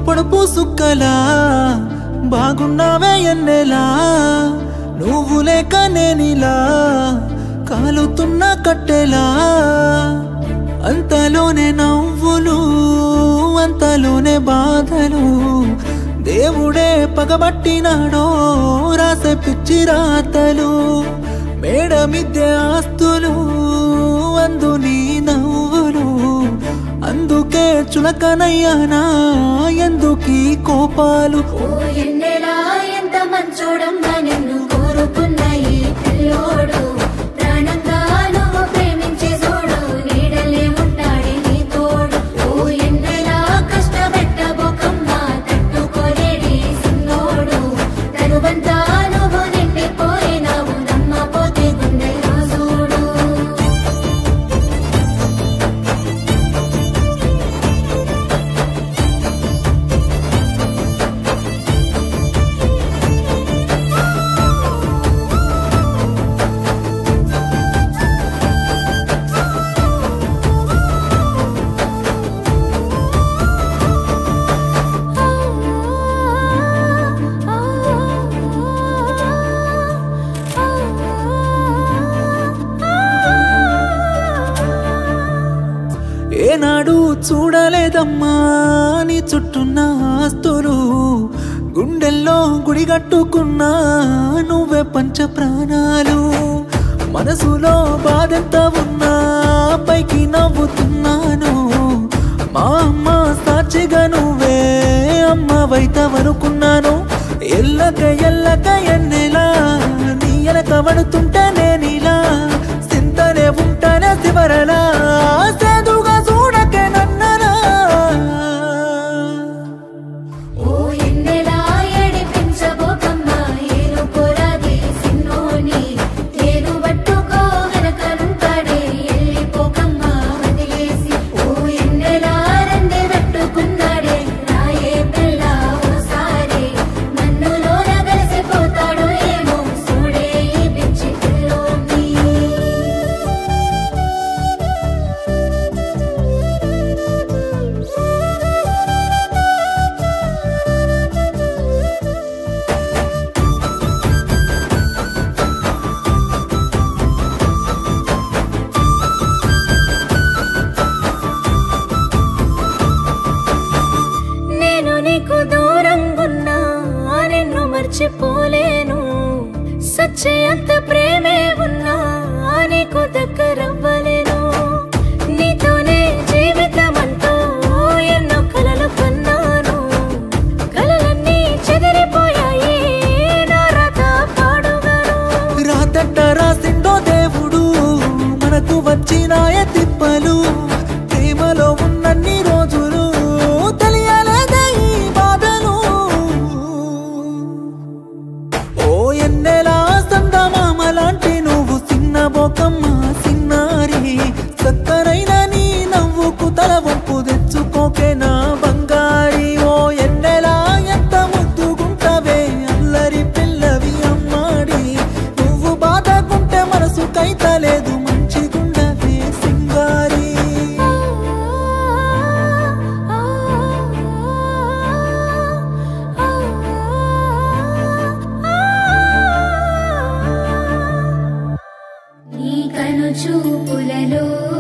పొడుపు సుక్కలా బాగున్నావే ఎన్నెలా నువ్వు లేక నేనిలా కాలుతున్న కట్టెలా అంతలోనే నవ్వులు అంతలోనే బాధలు దేవుడే పగబట్టినాడో రాసే పిచ్చి రాతలు మేడ మిద్దె ఆస్తులు అందు నీ నవ్వులు అందుకే చులకనయ్యానా ఎందుకీ కోపాలు ఓ ఎన్నెలా ఎంత మంచోడమ్మా నిన్ను కోరుకున్న ఈ పిల్లోడు ప్రాణంగా నువ్వు ప్రేమించే చూడు నీడలే ఉంటాడే నీ తోడు ఓ ఎన్నెలా కష్టపెట్టబోకమ్మా తట్టుకోలేడి సిన్నోడు తరువంతా నువ్వు నిండిపోయినావు నమ్మపోతే గుండెలో చూడు ఏనాడు చూడలేదమ్మా నీ చుట్టున్న ఆస్తులు గుండెల్లో గుడిగట్టుకున్నా నువ్వే పంచ ప్రాణాలు మనసులో బాధెంత ఉన్నా పైకి నవ్వుతున్నాను మా అమ్మ సాక్షిగా నువ్వే అమ్మ వైతవనుకున్నాను ఎల్లక ఎల్లక ఎన్నెలా నీ ఎనక పడుతుంటే నేనిలా సింతనే ఉంటానే శివరలా సేదుగా చూడకే నన్నరా ఓ ఎన్నెలా ఏడిపించబోకమ్మా ఏను పొరాది సిన్నోని తేను పట్టుకో వెనకనుంటాడే ఎల్లిపోకమ్మా వదిలేసి ఓ ఎన్నెలా రంది పెట్టుకున్నాడే రాయే పిల్ల ఓసారి నన్ను లోన కలిసిపోతాడో ఏమో చూడే ఈ పిచ్చి పిల్లోని నేను నీకు దూరంగున్నా నిన్ను మర్చిపోలేను సచ్చయంత ప్రేమే ఉన్నా నీకు దగ్గరవ్వలేను నీతోనే జీవితం అంటూ ఎన్నో కలలు కన్నాను కలలన్నీ చెదిరిపోయాయి నా రథ పాడుగాను రాతట్ట రాసిండో దేవుడు మనకు వచ్చినాయ తిప్పలు ప్రేమలో ఉన్నన్ని రోజులు తెలియలేదే ఈ బాధలు ఓ ఎన్నెలా సందమామ లాంటి నువ్వు చిన్న బోకమ్మ సిన్నారి చక్కనైన నీ నవ్వుకు తల వంపు తెచ్చుకోకే నా బంగారి ఓ ఎన్నెలా ఎంత ముద్దుగుంటవే అల్లరి పిల్లవి అమ్మాడి నువ్వు బాధకుంటే మనసు కైతలేదు మంచిగుండవే సింగారి నీ కను చూపులలో